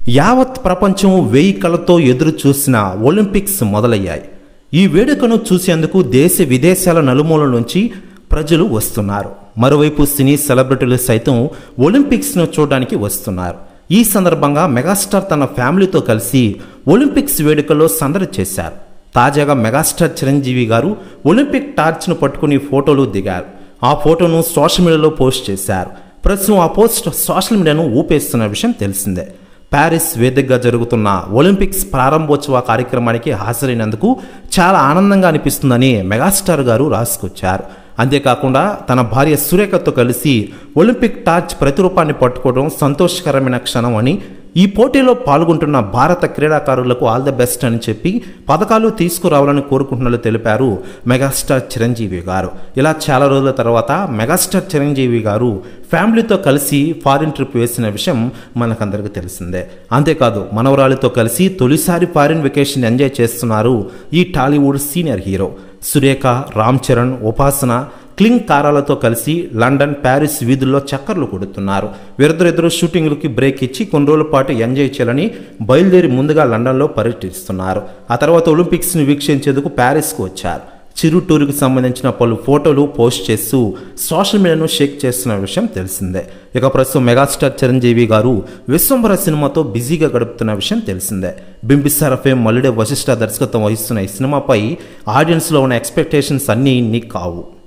యావత్ ప్రపంచం వేయి కళ్ళతో ఎదురు చూసిన ఒలింపిక్స్ మొదలయ్యాయి ఈ వేడుకను చూసేందుకు దేశ విదేశాల నలుమూలల నుంచి ప్రజలు వస్తున్నారు మరోవైపు సినీ సెలబ్రిటీలు సైతం ఒలింపిక్స్ను చూడడానికి వస్తున్నారు ఈ సందర్భంగా మెగాస్టార్ తన ఫ్యామిలీతో కలిసి ఒలింపిక్స్ వేడుకల్లో సందడి చేశారు తాజాగా మెగాస్టార్ చిరంజీవి గారు ఒలింపిక్ టార్చ్ను పట్టుకుని ఫోటోలు దిగారు ఆ ఫోటోను సోషల్ మీడియాలో పోస్ట్ చేశారు ప్రస్తుతం ఆ పోస్ట్ సోషల్ మీడియాను ఊపేస్తున్న విషయం తెలిసిందే ప్యారిస్ వేదికగా జరుగుతున్న ఒలింపిక్స్ ప్రారంభోత్సవ కార్యక్రమానికి హాజరైనందుకు చాలా ఆనందంగా అనిపిస్తుందని మెగాస్టార్ గారు రాసుకొచ్చారు అంతేకాకుండా తన భార్య సురేఖతో కలిసి ఒలింపిక్ టార్చ్ ప్రతిరూపాన్ని పట్టుకోవడం సంతోషకరమైన క్షణం అని ఈ పోటీలో పాల్గొంటున్న భారత క్రీడాకారులకు ఆల్ ద బెస్ట్ అని చెప్పి పథకాలు తీసుకురావాలని కోరుకుంటున్నట్లు తెలిపారు మెగాస్టార్ చిరంజీవి గారు ఇలా చాలా రోజుల తర్వాత మెగాస్టార్ చిరంజీవి గారు ఫ్యామిలీతో కలిసి ఫారిన్ ట్రిప్ వేసిన విషయం మనకందరికీ తెలిసిందే అంతేకాదు మనవరాలితో కలిసి తొలిసారి ఫారిన్ వెకేషన్ ఎంజాయ్ చేస్తున్నారు ఈ Tollywood senior hero Surekha Ram Charan Upasana క్లింగ్ కారాలతో కలిసి లండన్ ప్యారిస్ వీధుల్లో చక్కర్లు కొడుతున్నారు వీరిద్దరిద్దరు షూటింగ్లకి బ్రేక్ ఇచ్చి కొన్ని రోజుల పాటు ఎంజాయ్ చేయాలని బయలుదేరి ముందుగా లండన్లో పర్యటిస్తున్నారు ఆ తర్వాత ఒలింపిక్స్ని వీక్షించేందుకు ప్యారిస్కు వచ్చారు చిరు టూర్కి సంబంధించిన పలు ఫోటోలు పోస్ట్ చేస్తూ సోషల్ మీడియాను షేక్ చేస్తున్న విషయం తెలిసిందే ఇక ప్రస్తుతం మెగాస్టార్ చిరంజీవి గారు విశ్వంబర సినిమాతో బిజీగా గడుపుతున్న విషయం తెలిసిందే బింబిసార ఫేమ్ మల్లిడే వశిష్ఠ దర్శకత్వం వహిస్తున్న ఈ సినిమాపై ఆడియన్స్లో ఉన్న ఎక్స్పెక్టేషన్స్ అన్నీ ఇన్ని కావు